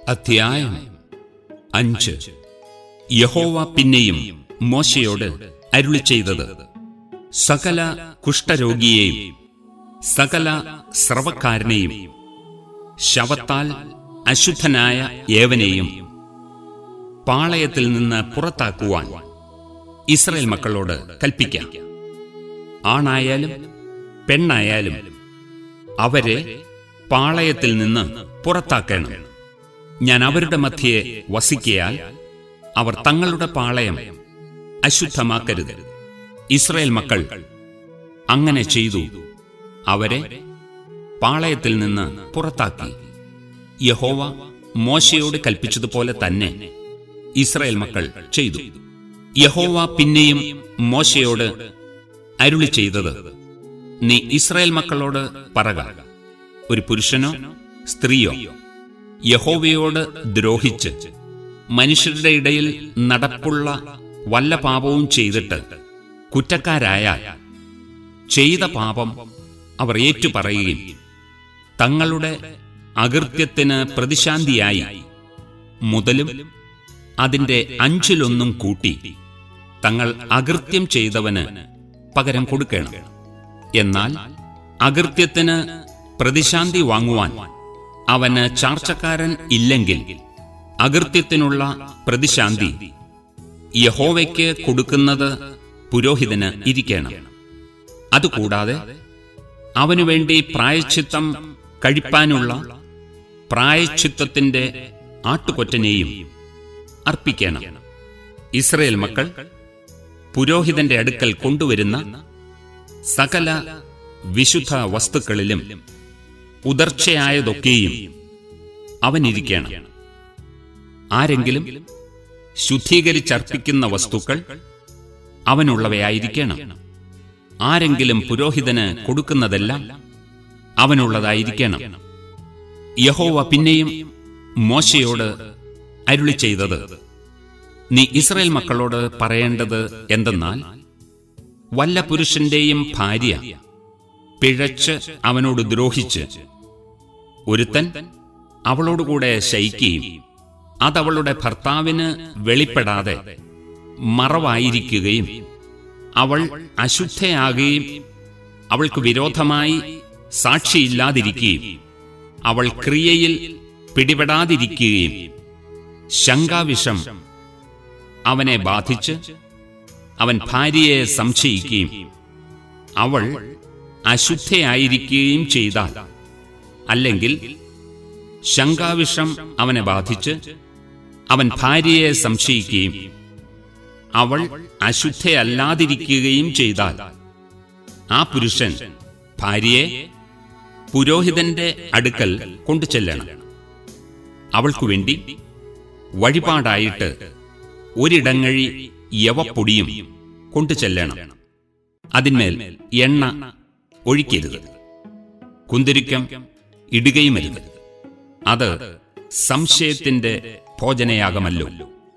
അധ്യായം അഞ്ച് യഹോവ പിന്നെയും മോശയോട് അരുളി ചെയ്തത് സകല കുഷ്ഠരോഗിയെയും സകല സ്രവക്കാരനെയും ശവത്താൽ അശുദ്ധനായ ഏവനെയും പാളയത്തിൽ നിന്ന് പുറത്താക്കുവാൻ ഇസ്രയേൽ മക്കളോട് കൽപ്പിക്കാം ആണായാലും പെണ്ണായാലും അവരെ പാളയത്തിൽ നിന്ന് പുറത്താക്കണം ഞാൻ അവരുടെ മധ്യയെ വസിക്കയാൽ അവർ തങ്ങളുടെ പാളയം അശുദ്ധമാക്കരുത് ഇസ്രയേൽ മക്കൾ അങ്ങനെ ചെയ്തു അവരെ പാളയത്തിൽ നിന്ന് പുറത്താക്കി യഹോവ മോശയോട് കൽപ്പിച്ചതുപോലെ തന്നെ ഇസ്രയേൽ മക്കൾ ചെയ്തു യഹോവ പിന്നെയും മോശയോട് അരുളി ചെയ്തത് നീ ഇസ്രായേൽ മക്കളോട് പറക ഒരു പുരുഷനോ സ്ത്രീയോ യഹോവയോട് ദ്രോഹിച്ച് മനുഷ്യരുടെ ഇടയിൽ നടപ്പുള്ള വല്ല പാപവും ചെയ്തിട്ട് കുറ്റക്കാരായാൽ ചെയ്ത പാപം അവർ ഏറ്റുപറയുകയും തങ്ങളുടെ അകൃത്യത്തിന് പ്രതിശാന്തിയായി മുതലും അതിന്റെ അഞ്ചിലൊന്നും കൂട്ടി തങ്ങൾ അകൃത്യം ചെയ്തവന് പകരം കൊടുക്കണം എന്നാൽ അകൃത്യത്തിന് പ്രതിശാന്തി വാങ്ങുവാൻ അവന് ചാർച്ചക്കാരൻ ഇല്ലെങ്കിൽ അകൃത്യത്തിനുള്ള പ്രതിശാന്തി യഹോവയ്ക്ക് കൊടുക്കുന്നത് പുരോഹിതന് ഇരിക്കണം അതുകൂടാതെ അവനുവേണ്ടി പ്രായച്ചിത്തം കഴിപ്പാനുള്ള പ്രായച്ചിത്തത്തിന്റെ ആട്ടുകൊറ്റനെയും അർപ്പിക്കണം ഇസ്രയേൽ മക്കൾ പുരോഹിതന്റെ അടുക്കൽ കൊണ്ടുവരുന്ന സകല വിശുദ്ധ വസ്തുക്കളിലും ഉദർച്ചയായതൊക്കെയും അവനിരിക്കണം ആരെങ്കിലും ശുദ്ധീകരിച്ചർപ്പിക്കുന്ന വസ്തുക്കൾ അവനുള്ളവയായിരിക്കണം ആരെങ്കിലും പുരോഹിതന് കൊടുക്കുന്നതെല്ലാം അവനുള്ളതായിരിക്കണം യഹോവ പിന്നെയും മോശയോട് അരുളി ചെയ്തത് നീ ഇസ്രയേൽ മക്കളോട് പറയേണ്ടത് എന്തെന്നാൽ വല്ല പുരുഷന്റെയും ഭാര്യ പിഴച്ച് അവനോട് ദ്രോഹിച്ച് ഒരുത്തൻ അവളോടുകൂടെ ശയിക്കുകയും അതവളുടെ ഭർത്താവിന് വെളിപ്പെടാതെ മറവായിരിക്കുകയും അവൾ അശുദ്ധയാകുകയും അവൾക്ക് വിരോധമായി സാക്ഷിയില്ലാതിരിക്കുകയും അവൾ ക്രിയയിൽ പിടിപെടാതിരിക്കുകയും ശങ്കാവിഷം അവനെ ബാധിച്ച് അവൻ ഭാര്യയെ സംശയിക്കുകയും അവൾ അശുദ്ധയായിരിക്കുകയും ചെയ്താൽ അല്ലെങ്കിൽ ശങ്കാവിഷം അവനെ ബാധിച്ച് അവൻ ഭാര്യയെ സംശയിക്കുകയും അവൾ അശുദ്ധയല്ലാതിരിക്കുകയും ചെയ്താൽ ആ പുരുഷൻ ഭാര്യയെ പുരോഹിതന്റെ അടുക്കൽ കൊണ്ടുചെല്ലണം അവൾക്കു വേണ്ടി വഴിപാടായിട്ട് ഒരിടങ്ങഴി യവപ്പൊടിയും കൊണ്ടുചെല്ലണം അതിന്മേൽ എണ്ണ ഒഴിക്കരുത് കുന്തിരിക്കം ഇടുകയുമരുത് അത് സംശയത്തിന്റെ ഭോജനയാഗമല്ലോ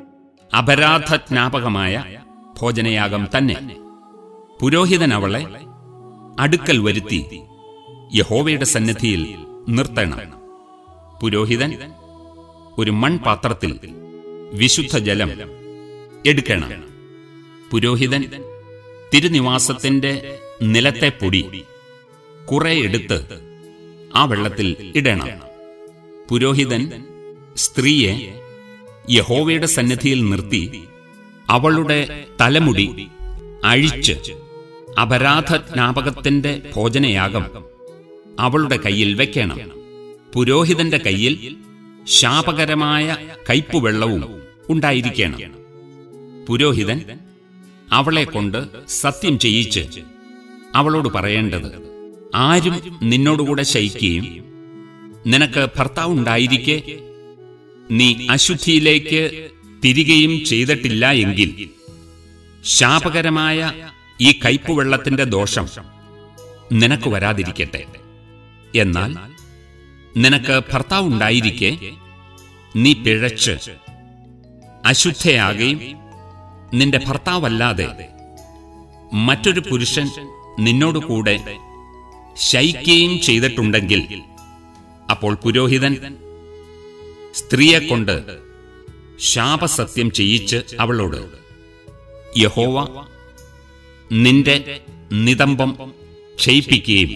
അപരാധ ജ്ഞാപകമായ ഭോജനയാഗം തന്നെ പുരോഹിതൻ അവളെ അടുക്കൽ വരുത്തി യഹോവയുടെ സന്നിധിയിൽ നിർത്തണം പുരോഹിതൻ ഒരു മൺപാത്രത്തിൽ വിശുദ്ധ ജലം എടുക്കണം പുരോഹിതൻ തിരുനിവാസത്തിന്റെ നിലത്തെ പൊടി കുറെ എടുത്ത് ആ വെള്ളത്തിൽ ഇടണം പുരോഹിതൻ സ്ത്രീയെ യഹോവയുടെ സന്നിധിയിൽ നിർത്തി അവളുടെ തലമുടി അഴിച്ച് അപരാധ ജ്ഞാപകത്തിന്റെ ഭോജനയാഗം അവളുടെ കയ്യിൽ വെക്കണം പുരോഹിതന്റെ കയ്യിൽ ശാപകരമായ കയ്പുവെള്ളവും ഉണ്ടായിരിക്കണം പുരോഹിതൻ അവളെ കൊണ്ട് സത്യം ചെയ്യിച്ച് അവളോട് പറയേണ്ടത് ആരും നിന്നോടുകൂടെ ശയിക്കുകയും നിനക്ക് ഭർത്താവുണ്ടായിരിക്കെ നീ അശുദ്ധിയിലേക്ക് തിരികെയും ചെയ്തിട്ടില്ല എങ്കിൽ ശാപകരമായ ഈ കയ്പുവെള്ളത്തിന്റെ ദോഷം നിനക്ക് വരാതിരിക്കട്ടെ എന്നാൽ നിനക്ക് ഭർത്താവുണ്ടായിരിക്കെ നീ പിഴച്ച് അശുദ്ധയാകുകയും നിന്റെ ഭർത്താവല്ലാതെ മറ്റൊരു പുരുഷൻ നിന്നോടുകൂടെ ശയിക്കുകയും ചെയ്തിട്ടുണ്ടെങ്കിൽ അപ്പോൾ പുരോഹിതൻ സ്ത്രീയെക്കൊണ്ട് ശാപസത്യം ചെയ്യിച്ച് അവളോട് യഹോവ നിന്റെ നിതംബം ക്ഷയിപ്പിക്കുകയും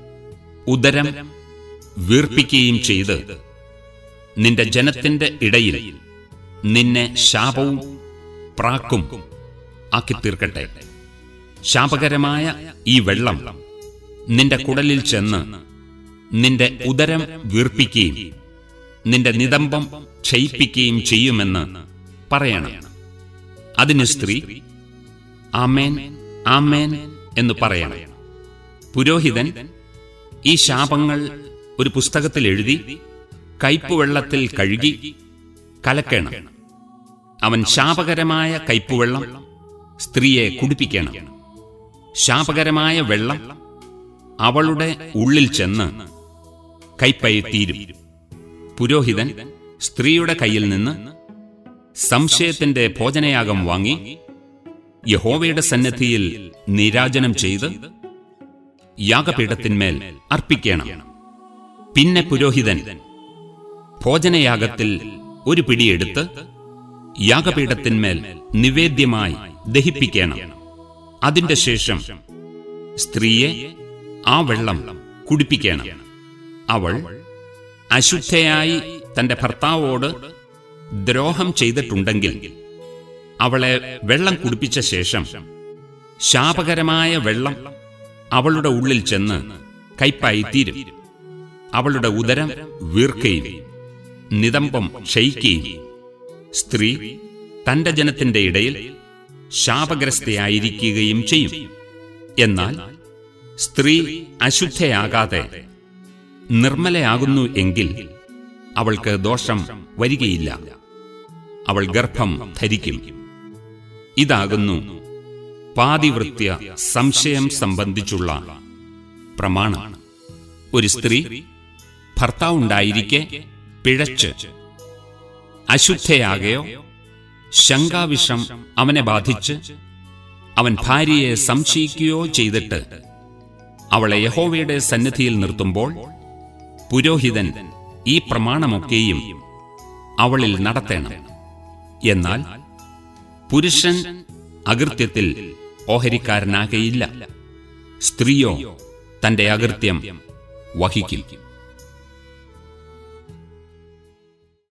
ഉദരം വീർപ്പിക്കുകയും ചെയ്ത് നിന്റെ ജനത്തിന്റെ ഇടയിൽ നിന്നെ ശാപവും പ്രാക്കും ആക്കി തീർക്കട്ടെ ശാപകരമായ ഈ വെള്ളം നിന്റെ കുടലിൽ ചെന്ന് നിന്റെ ഉദരം വീർപ്പിക്കുകയും നിന്റെ നിതംബം ക്ഷയിപ്പിക്കുകയും ചെയ്യുമെന്ന് പറയണം അതിന് സ്ത്രീ ആമേൻ ആമേൻ എന്ന് പറയണം പുരോഹിതൻ ഈ ശാപങ്ങൾ ഒരു പുസ്തകത്തിൽ എഴുതി കയ്പുവെള്ളത്തിൽ കഴുകി കലക്കണം അവൻ ശാപകരമായ കയ്പുവെള്ളം സ്ത്രീയെ കുടിപ്പിക്കണം ശാപകരമായ വെള്ളം അവളുടെ ഉള്ളിൽ ചെന്ന് കൈപ്പയി തീരും പുരോഹിതൻ സ്ത്രീയുടെ കയ്യിൽ നിന്ന് സംശയത്തിന്റെ ഭോജനയാഗം വാങ്ങി യഹോവയുടെ സന്നദ്ധിയിൽ നീരാജനം ചെയ്ത് യാഗപീഠത്തിന്മേൽ അർപ്പിക്കണം പിന്നെ പുരോഹിതൻ ഭോജനയാഗത്തിൽ ഒരു പിടിയെടുത്ത് യാഗപീഠത്തിന്മേൽ നിവേദ്യമായി ദഹിപ്പിക്കണം അതിന്റെ ശേഷം സ്ത്രീയെ ആ വെള്ളം കുടിപ്പിക്കണം അവൾ അശുദ്ധയായി തന്റെ ഭർത്താവോട് ദ്രോഹം ചെയ്തിട്ടുണ്ടെങ്കിൽ അവളെ വെള്ളം കുടിപ്പിച്ച ശേഷം ശാപകരമായ വെള്ളം അവളുടെ ഉള്ളിൽ ചെന്ന് കൈപ്പായി തീരും അവളുടെ ഉദരം വീർക്കുകയും നിതംബം ക്ഷയിക്കുകയും സ്ത്രീ തന്റെ ജനത്തിന്റെ ഇടയിൽ ശാപഗ്രസ്തയായിരിക്കുകയും ചെയ്യും എന്നാൽ സ്ത്രീ അശുദ്ധയാകാതെ നിർമ്മലയാകുന്നു എങ്കിൽ അവൾക്ക് ദോഷം വരികയില്ല അവൾ ഗർഭം ധരിക്കും ഇതാകുന്നു പാതിവൃത്യ സംശയം സംബന്ധിച്ചുള്ള പ്രമാണം ഒരു സ്ത്രീ ഭർത്താവുണ്ടായിരിക്കെ പിഴച്ച് അശുദ്ധയാകയോ ശങ്കാവിഷം അവനെ ബാധിച്ച് അവൻ ഭാര്യയെ സംശയിക്കുകയോ ചെയ്തിട്ട് അവളെ യഹോവയുടെ സന്നിധിയിൽ നിർത്തുമ്പോൾ പുരോഹിതൻ ഈ പ്രമാണമൊക്കെയും അവളിൽ നടത്തേണം എന്നാൽ പുരുഷൻ അകൃത്യത്തിൽ ഓഹരിക്കാരനാകയില്ല സ്ത്രീയോ തന്റെ അകൃത്യം വഹിക്കും